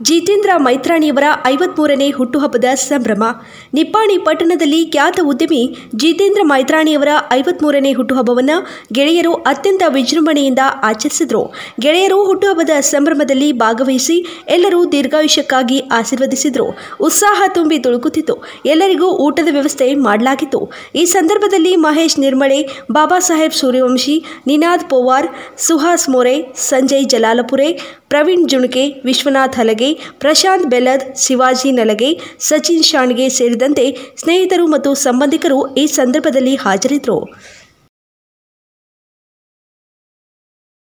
ಜಿತೇಂದ್ರ ಮೈತ್ರಾಣಿಯವರ ಐವತ್ಮೂರನೇ ಹುಟ್ಟುಹಬ್ಬದ ಸಂಭ್ರಮ ನಿಪ್ಪಾಣಿ ಪಟ್ಟಣದಲ್ಲಿ ಖ್ಯಾತ ಉದ್ಯಮಿ ಜಿತೇಂದ್ರ ಮೈತ್ರಾಣಿಯವರ ಐವತ್ಮೂರನೇ ಹುಟ್ಟುಹಬ್ಬವನ್ನು ಗೆಳೆಯರು ಅತ್ಯಂತ ವಿಜೃಂಭಣೆಯಿಂದ ಆಚರಿಸಿದರು ಗೆಳೆಯರು ಹುಟ್ಟುಹಬ್ಬದ ಸಂಭ್ರಮದಲ್ಲಿ ಭಾಗವಹಿಸಿ ಎಲ್ಲರೂ ದೀರ್ಘಾಯುಷ್ಯಕ್ಕಾಗಿ ಆಶೀರ್ವದಿಸಿದರು ಉತ್ಸಾಹ ತುಂಬಿ ತುಳುಕುತ್ತಿತ್ತು ಎಲ್ಲರಿಗೂ ಊಟದ ವ್ಯವಸ್ಥೆ ಮಾಡಲಾಗಿತ್ತು ಈ ಸಂದರ್ಭದಲ್ಲಿ ಮಹೇಶ್ ನಿರ್ಮಳೆ ಬಾಬಾ ಸಾಹೇಬ್ ಸೂರ್ಯವಂಶಿ ನಿನಾದ್ ಪೋವಾರ್ ಸುಹಾಸ್ ಮೋರೆ ಸಂಜಯ್ ಜಲಾಲಪುರೆ ಪ್ರವೀಣ್ ಜುಣಕೆ ವಿಶ್ವನಾಥ್ ಹಲಗೆ ಪ್ರಶಾಂತ್ ಬೆಲ್ಲದ್ ಶಿವಾಜಿ ನಲಗೆ ಸಚಿನ್ ಶಾಣ್ಗೆ ಸೇರಿದಂತೆ ಸ್ನೇಹಿತರು ಮತ್ತು ಸಂಬಂಧಿಕರು ಈ ಸಂದರ್ಭದಲ್ಲಿ ಹಾಜರಿದ್ದರು